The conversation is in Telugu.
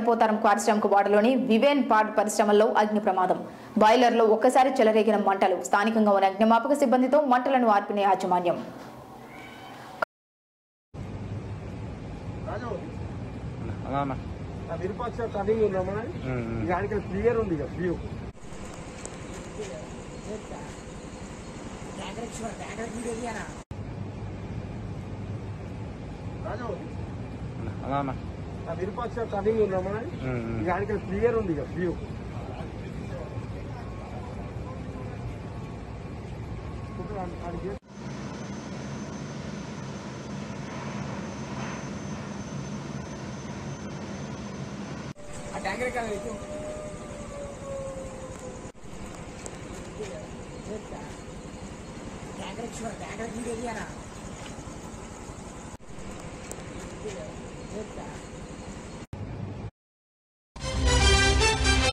గణపోతారం పారిశ్రామిక వాడలోని వివేన్ పాడ్ పరిశ్రమల్లో అగ్ని ప్రమాదం బాయిలర్లో ఒక్కసారి చెలరేగిన మంటలు స్థానికంగా ఉన్న అగ్నిమాపక సిబ్బందితో మంటలను ఆర్పిన యాజమాన్యం రాజు అన్నా అన్న ఆ విరుపాక్ష కటింగ్ ఉందమ్మా ఉమ్, ఉమ్. ఇక ఆడికి క్లియర్ ఉంది ఇక వ్యూ రాజు అన్నా అన్న ఆ విరుపాక్ష కటింగ్ ఉందమ్మా ఉమ్, ఉమ్. ఇక ఆడికి క్లియర్ ఉంది ఇక వ్యూ ఆడికి ఆ ట్యాంకర్ కాదు ఎక్కువ ట్యాంకర్ ట్యాంకర్ వీడియో